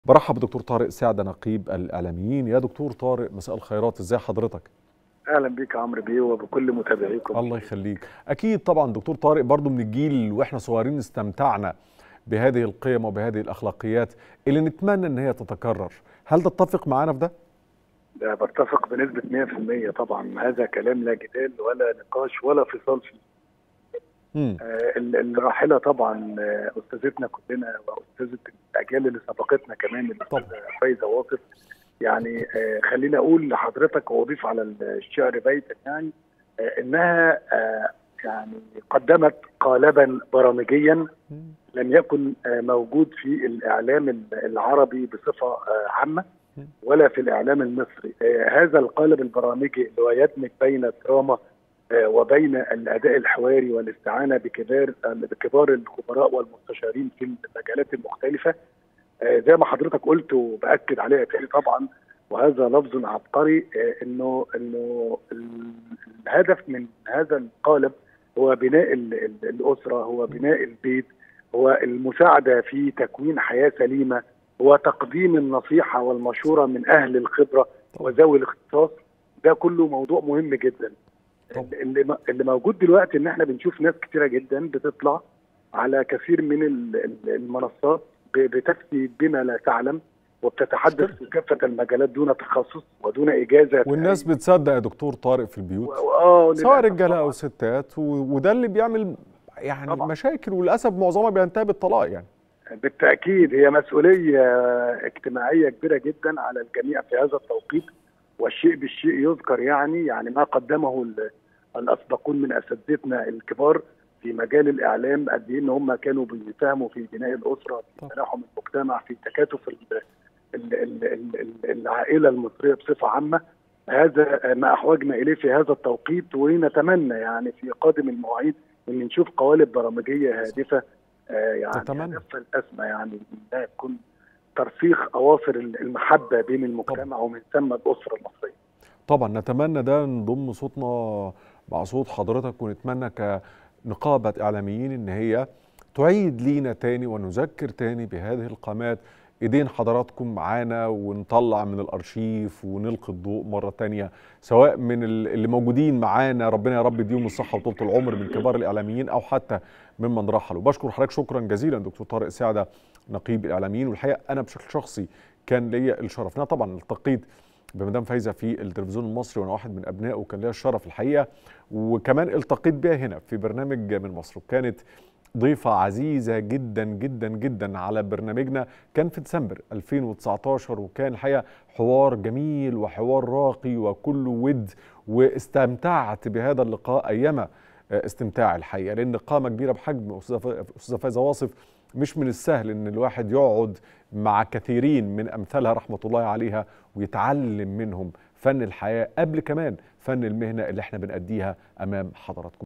برحب بدكتور طارق سعد نقيب الاعلاميين يا دكتور طارق مساء الخيرات ازي حضرتك اهلا بيك يا عمرو بيه وبكل متابعيكم الله يخليك اكيد طبعا دكتور طارق برضو من الجيل واحنا صغيرين استمتعنا بهذه القيم وبهذه الاخلاقيات اللي نتمنى ان هي تتكرر هل تتفق معانا في ده ده بتفق بنسبه 100% طبعا هذا كلام لا جدال ولا نقاش ولا فصال فيه مم. آه، ال- الراحله طبعا آه، استاذتنا كلنا واستاذه الاجيال اللي سبقتنا كمان الاستاذه فايزه واصف يعني آه، خليني اقول لحضرتك واضيف على الشعر بيتا يعني آه، انها آه، يعني قدمت قالبا برامجيا مم. لم يكن آه، موجود في الاعلام ال- العربي بصفه آه، عامه مم. ولا في الاعلام المصري آه، هذا القالب البرامجي اللي هو يدمج بين الدراما آه، وبين الاداء الحواري والاستعانه بكبار بكبار الخبراء والمستشارين في المجالات المختلفه آه، زي ما حضرتك قلت وباكد عليها تاني طبعا وهذا لفظ عبقري آه، انه انه ال- الهدف من هذا القالب هو بناء ال- ال- الاسره هو بناء البيت هو المساعده في تكوين حياه سليمه هو تقديم النصيحه والمشوره من اهل الخبره وذوي الاختصاص ده كله موضوع مهم جدا طبعا. اللي م- اللي موجود دلوقتي ان احنا بنشوف ناس كتيره جدا بتطلع على كثير من ال- ال- المنصات ب- بتفتي بما لا تعلم وبتتحدث في كافه المجالات دون تخصص ودون اجازه والناس بتصدق يا دكتور طارق في البيوت اه سواء للأسف رجاله طبعاً. او ستات و... وده اللي بيعمل يعني طبعاً. مشاكل وللاسف معظمها بينتهي بالطلاق يعني بالتاكيد هي مسؤوليه اجتماعيه كبيره جدا على الجميع في هذا التوقيت والشيء بالشيء يذكر يعني يعني ما قدمه ال- الاسبقون من اساتذتنا الكبار في مجال الاعلام قد ايه ان هم كانوا بيساهموا في بناء الاسره في طبعا. تلاحم المجتمع في تكاتف ال- ال- ال- ال- ال- العائله المصريه بصفه عامه هذا ما احوجنا اليه في هذا التوقيت ونتمنى يعني في قادم المواعيد ان نشوف قوالب برامجيه هادفه آه، يعني نتمنى. هدفها الاسمى يعني انها تكون ترسيخ اواصر المحبه بين المجتمع ومن ثم الاسره المصريه. طبعا نتمنى ده نضم صوتنا مع صوت حضرتك ونتمنى كنقابة إعلاميين إن هي تعيد لينا تاني ونذكر تاني بهذه القامات ايدين حضراتكم معانا ونطلع من الارشيف ونلقي الضوء مره تانية سواء من ال- اللي موجودين معانا ربنا يا رب يديهم الصحه وطولة العمر من كبار الاعلاميين او حتى ممن رحلوا بشكر حضرتك شكرا جزيلا دكتور طارق سعده نقيب الاعلاميين والحقيقه انا بشكل شخصي كان ليا الشرف انا طبعا التقيت بمدام فايزه في التلفزيون المصري وانا واحد من ابنائه وكان ليا الشرف الحقيقه وكمان التقيت بيها هنا في برنامج من مصر وكانت ضيفة عزيزة جدا جدا جدا على برنامجنا كان في ديسمبر 2019 وكان الحقيقة حوار جميل وحوار راقي وكله ود واستمتعت بهذا اللقاء أيما استمتاع الحقيقة لأن قامة كبيرة بحجم أستاذة فا- أستاذة فايزة واصف مش من السهل إن الواحد يقعد مع كثيرين من أمثالها رحمة الله عليها ويتعلم منهم فن الحياة قبل كمان فن المهنة اللي احنا بنأديها أمام حضراتكم